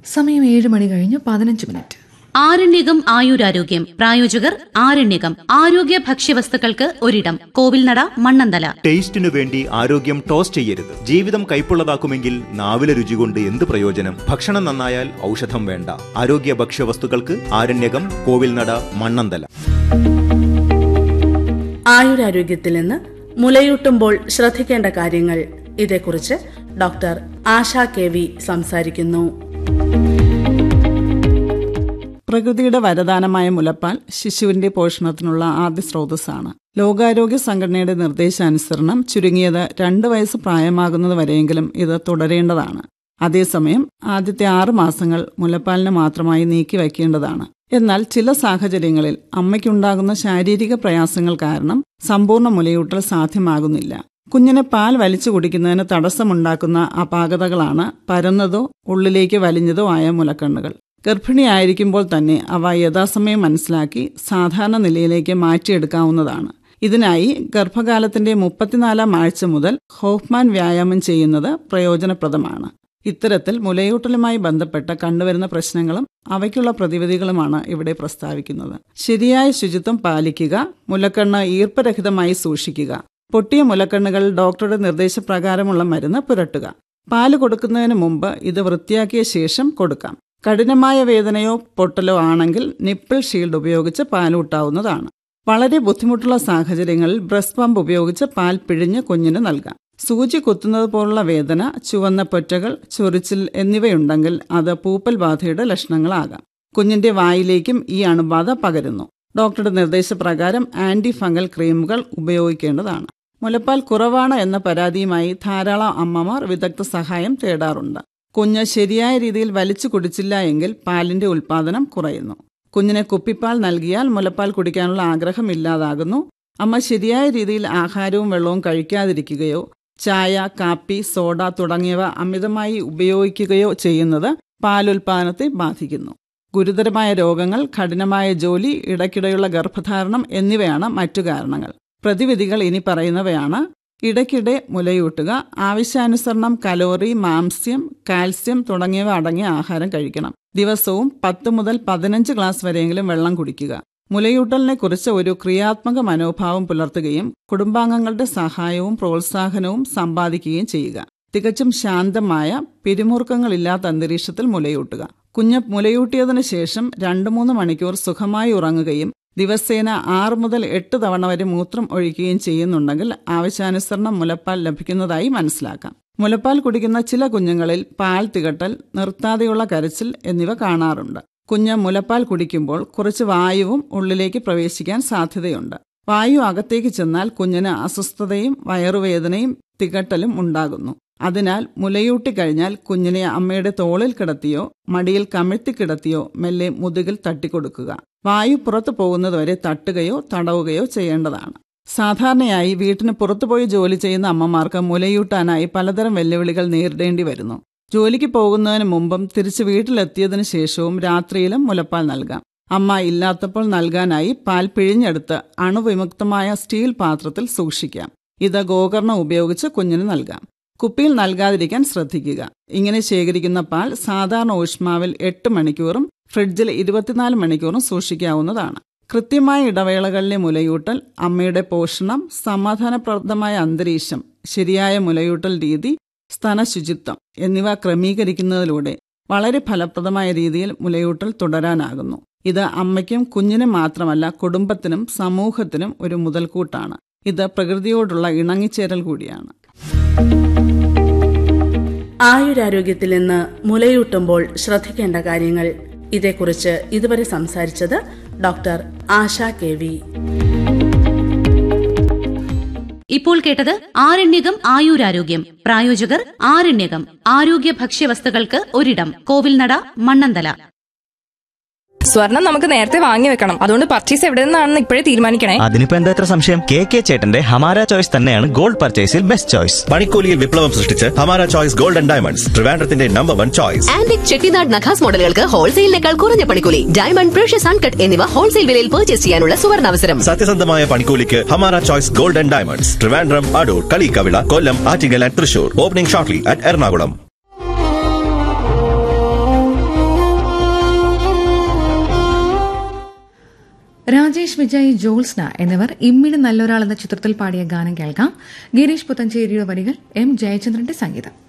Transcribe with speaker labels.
Speaker 1: സമയം ഏഴ് മണി കഴിഞ്ഞ് പതിനഞ്ച് മിനിറ്റ്
Speaker 2: ആരണ്യകം ആയുരാരോഗ്യം പ്രായോജകർ ആരണ്യകം ആരോഗ്യ ഭക്ഷ്യവസ്തുക്കൾക്ക് ഒരിടം കോവിൽനട മണ്ണന്തല
Speaker 3: ടേസ്റ്റിനു വേണ്ടി ആരോഗ്യം ടോസ് ചെയ്യരുത് ജീവിതം കൈപ്പുള്ളതാക്കുമെങ്കിൽ നാവിലെ രുചി കൊണ്ട് എന്ത് പ്രയോജനം ഭക്ഷണം നന്നായാൽ ഔഷധം വേണ്ട ആരോഗ്യ ഭക്ഷ്യവസ്തുക്കൾക്ക് ആരണ്യകം കോവിൽനട മണ്ണന്തല
Speaker 4: ആയുരാരോഗ്യത്തിൽ നിന്ന് മുലയൂട്ടുമ്പോൾ ശ്രദ്ധിക്കേണ്ട കാര്യങ്ങൾ ഇതേക്കുറിച്ച് ഡോക്ടർ ആശ കെ വി സംസാരിക്കുന്നു
Speaker 5: പ്രകൃതിയുടെ വരദാനമായ മുലപ്പാൽ ശിശുവിന്റെ പോഷണത്തിനുള്ള ആദ്യ സ്രോതസ്സാണ് ലോകാരോഗ്യ സംഘടനയുടെ നിർദ്ദേശാനുസരണം ചുരുങ്ങിയത് രണ്ട് വയസ്സ് പ്രായമാകുന്നത് വരെയെങ്കിലും ഇത് തുടരേണ്ടതാണ് അതേസമയം ആദ്യത്തെ ആറ് മാസങ്ങൾ മുലപ്പാലിന് മാത്രമായി നീക്കി വയ്ക്കേണ്ടതാണ് എന്നാൽ ചില സാഹചര്യങ്ങളിൽ അമ്മയ്ക്കുണ്ടാകുന്ന ശാരീരിക പ്രയാസങ്ങൾ കാരണം സമ്പൂർണ്ണ മുലയൂട്ടൽ സാധ്യമാകുന്നില്ല കുഞ്ഞിനെ പാൽ വലിച്ചു കുടിക്കുന്നതിന് തടസ്സമുണ്ടാക്കുന്ന അപാകതകളാണ് പരന്നതോ ഉള്ളിലേക്ക് വലിഞ്ഞതോ ആയ മുലക്കണ്ണുകൾ ഗർഭിണിയായിരിക്കുമ്പോൾ തന്നെ അവ യഥാസമയം മനസ്സിലാക്കി സാധാരണ നിലയിലേക്ക് മാറ്റിയെടുക്കാവുന്നതാണ് ഇതിനായി ഗർഭകാലത്തിന്റെ മുപ്പത്തിനാലാം ആഴ്ച മുതൽ ഹോഫ്മാൻ വ്യായാമം ചെയ്യുന്നത് പ്രയോജനപ്രദമാണ് ഇത്തരത്തിൽ മുലയൂട്ടലുമായി ബന്ധപ്പെട്ട് കണ്ടുവരുന്ന പ്രശ്നങ്ങളും അവയ്ക്കുള്ള പ്രതിവിധികളുമാണ് ഇവിടെ പ്രസ്താവിക്കുന്നത് ശരിയായ ശുചിത്വം പാലിക്കുക മുലക്കണ്ണ് ഈർപ്പരഹിതമായി സൂക്ഷിക്കുക പൊട്ടിയ മുലക്കണ്ണുകൾ ഡോക്ടറുടെ നിർദ്ദേശപ്രകാരമുള്ള മരുന്ന് പുരട്ടുക പാല് കൊടുക്കുന്നതിന് മുമ്പ് ഇത് വൃത്തിയാക്കിയ ശേഷം കൊടുക്കാം കഠിനമായ വേദനയോ പൊട്ടലോ ആണെങ്കിൽ നിപ്പിൾ ഷീൽഡ് ഉപയോഗിച്ച് പാലൂട്ടാവുന്നതാണ് വളരെ ബുദ്ധിമുട്ടുള്ള സാഹചര്യങ്ങളിൽ ബ്രസ്റ്റ് പമ്പ് ഉപയോഗിച്ച് പാൽ പിഴിഞ്ഞ് കുഞ്ഞിന് നൽകാം സൂചി കുത്തുന്നത് പോലുള്ള വേദന ചുവന്ന പൊറ്റകൾ ചൊറിച്ചിൽ എന്നിവയുണ്ടെങ്കിൽ അത് പൂപ്പൽ ബാധയുടെ ലക്ഷണങ്ങളാകാം കുഞ്ഞിന്റെ വായിലേക്കും ഈ അണുബാധ പകരുന്നു ഡോക്ടറുടെ നിർദ്ദേശപ്രകാരം ആന്റി ഫംഗൽ ക്രീമുകൾ ഉപയോഗിക്കേണ്ടതാണ് മുലപ്പാൽ കുറവാണ് എന്ന പരാതിയുമായി ധാരാളം അമ്മമാർ വിദഗ്ധ സഹായം തേടാറുണ്ട് കുഞ്ഞ് ശരിയായ രീതിയിൽ വലിച്ചു കുടിച്ചില്ല എങ്കിൽ പാലിന്റെ ഉൽപാദനം കുറയുന്നു കുഞ്ഞിനെ കുപ്പിപ്പാൽ നൽകിയാൽ മുലപ്പാൽ കുടിക്കാനുള്ള ആഗ്രഹം ഇല്ലാതാകുന്നു അമ്മ ശരിയായ രീതിയിൽ ആഹാരവും വെള്ളവും കഴിക്കാതിരിക്കുകയോ ചായ കാപ്പി സോഡ തുടങ്ങിയവ അമിതമായി ഉപയോഗിക്കുകയോ ചെയ്യുന്നത് പാലുൽപാദനത്തെ ബാധിക്കുന്നു ഗുരുതരമായ രോഗങ്ങൾ കഠിനമായ ജോലി ഇടയ്ക്കിടെയുള്ള ഗർഭധാരണം എന്നിവയാണ് മറ്റു കാരണങ്ങൾ പ്രതിവിധികൾ ഇനി പറയുന്നവയാണ് ഇടയ്ക്കിടെ മുലയൂട്ടുക ആവശ്യാനുസരണം കലോറി മാംസ്യം കാൽസ്യം തുടങ്ങിയവ അടങ്ങിയ ആഹാരം കഴിക്കണം ദിവസവും പത്ത് മുതൽ പതിനഞ്ച് ഗ്ലാസ് വരെയെങ്കിലും വെള്ളം കുടിക്കുക മുലയൂട്ടലിനെ കുറിച്ച് ഒരു ക്രിയാത്മക മനോഭാവം പുലർത്തുകയും കുടുംബാംഗങ്ങളുടെ സഹായവും പ്രോത്സാഹനവും സമ്പാദിക്കുകയും ചെയ്യുക തികച്ചും ശാന്തമായ പിരിമുറുക്കങ്ങളില്ലാത്ത അന്തരീക്ഷത്തിൽ മുലയൂട്ടുക കുഞ്ഞ് മുലയൂട്ടിയതിനു ശേഷം രണ്ടു മൂന്ന് മണിക്കൂർ സുഖമായി ഉറങ്ങുകയും ദിവസേന ആറ് മുതൽ എട്ട് തവണ വരെ മൂത്രം ഒഴിക്കുകയും ചെയ്യുന്നുണ്ടെങ്കിൽ ആവശ്യാനുസരണം മുലപ്പാൽ ലഭിക്കുന്നതായി മനസ്സിലാക്കാം മുലപ്പാൽ കുടിക്കുന്ന ചില കുഞ്ഞുങ്ങളിൽ പാൽ തികട്ടൽ നിർത്താതെയുള്ള കരച്ചിൽ എന്നിവ കാണാറുണ്ട് കുഞ്ഞ് മുലപ്പാൽ കുടിക്കുമ്പോൾ കുറച്ച് വായുവും ഉള്ളിലേക്ക് പ്രവേശിക്കാൻ സാധ്യതയുണ്ട് വായു അകത്തേക്ക് ചെന്നാൽ കുഞ്ഞിന് അസ്വസ്ഥതയും വയറുവേദനയും തികട്ടലും ഉണ്ടാകുന്നു അതിനാൽ മുലയൂട്ടി കഴിഞ്ഞാൽ കുഞ്ഞിനെ അമ്മയുടെ തോളിൽ കിടത്തിയോ മടിയിൽ കമിഴ്ത്തി കിടത്തിയോ മെല്ലെ മുതുകിൽ തട്ടിക്കൊടുക്കുക വായു പുറത്തു പോകുന്നതുവരെ തട്ടുകയോ തടവുകയോ ചെയ്യേണ്ടതാണ് സാധാരണയായി വീട്ടിന് പുറത്തുപോയി ജോലി ചെയ്യുന്ന അമ്മമാർക്ക് മുലയൂട്ടാനായി പലതരം വെല്ലുവിളികൾ നേരിടേണ്ടി വരുന്നു ജോലിക്ക് പോകുന്നതിന് മുമ്പും തിരിച്ച് വീട്ടിലെത്തിയതിനു ശേഷവും രാത്രിയിലും മുലപ്പാൽ നൽകാം അമ്മ ഇല്ലാത്തപ്പോൾ നൽകാനായി പാൽ പിഴിഞ്ഞെടുത്ത് അണുവിമുക്തമായ സ്റ്റീൽ പാത്രത്തിൽ സൂക്ഷിക്കാം ഇത് ഗോകർണം ഉപയോഗിച്ച് കുഞ്ഞിന് നൽകാം കുപ്പിയിൽ നൽകാതിരിക്കാൻ ശ്രദ്ധിക്കുക ഇങ്ങനെ ശേഖരിക്കുന്ന പാൽ സാധാരണ ഊഷ്മാവിൽ എട്ട് മണിക്കൂറും ഫ്രിഡ്ജിൽ ഇരുപത്തിനാല് മണിക്കൂറും സൂക്ഷിക്കാവുന്നതാണ് കൃത്യമായ ഇടവേളകളിലെ മുലയൂട്ടൽ അമ്മയുടെ പോഷണം സമാധാനപ്രദമായ അന്തരീക്ഷം ശരിയായ മുലയൂട്ടൽ രീതി സ്തനശുചിത്വം എന്നിവ ക്രമീകരിക്കുന്നതിലൂടെ വളരെ ഫലപ്രദമായ രീതിയിൽ മുലയൂട്ടൽ തുടരാനാകുന്നു ഇത് അമ്മയ്ക്കും കുഞ്ഞിനും മാത്രമല്ല കുടുംബത്തിനും സമൂഹത്തിനും ഒരു മുതൽക്കൂട്ടാണ് ഇത് പ്രകൃതിയോടുള്ള ഇണങ്ങിച്ചേരൽ കൂടിയാണ്
Speaker 4: ആയുരാരോഗ്യത്തിൽ നിന്ന് മുലയൂട്ടുമ്പോൾ ശ്രദ്ധിക്കേണ്ട കാര്യങ്ങൾ ഇതേക്കുറിച്ച് ഇതുവരെ സംസാരിച്ചത് ഡോക്ടർ ആശ കെ വി
Speaker 2: ഇപ്പോൾ കേട്ടത് ആരണ്യകം ആയുരാരോഗ്യം പ്രായോജകർ ആരണ്യകം ആരോഗ്യ ഭക്ഷ്യവസ്തുക്കൾക്ക് ഒരിടം കോവിൽനട മണ്ണന്തല
Speaker 6: സ്വർണം നമുക്ക് നേരത്തെ വാങ്ങി വെക്കണം അതുകൊണ്ട് പർച്ചേസ് എവിടെ നിന്നാണെന്ന് ഇപ്പോഴേ തീരുമാനിക്കണേ
Speaker 7: അതിനിപ്പോ എന്താ ഇത്ര സംശയം കെ കെ ചേട്ടന്റെ ഹമാര ചോയ്സ് തന്നെയാണ് ഗോൾഡ് പർച്ചേസിൽ ബെസ്റ്റ് ചോയ്സ്
Speaker 8: പണിക്കൂലിയിൽ വിപ്ലവം സൃഷ്ടിച്ച് Hamara choice gold and diamonds ട്രിവാൻഡ്രത്തിന്റെ number one choice
Speaker 9: antique Chettinad നഖാസ് മോഡലുകൾക്ക് ഹോൾസെയിലിനേക്കാൾ കുറഞ്ഞ പണിക്കൂലി ഡയമണ്ട് പ്രഷ്യസ് അൺകട്ട് എന്നിവ ഹോൾസെയിൽ വിലയിൽ പർച്ചേസ് ചെയ്യാനുള്ള സുവർണാവസരം
Speaker 8: സത്യസന്ധമായ പണിക്കൂലിക്ക് Hamara choice gold and diamonds Trivandrum Adoor Kaliyikkavila Kollam Attingal and Thrissur opening shortly at Ernakulam
Speaker 1: Rajesh Vijay Jyotsna എന്നിവർ ഇമ്മിണി നല്ലൊരാൾ എന്ന ചിത്രത്തിൽ പാടിയ ഗാനം കേൾക്കാം ഗിരീഷ് പുത്തഞ്ചേരിയുടെ വരികൾ എം ജയചന്ദ്രന്റെ സംഗീതം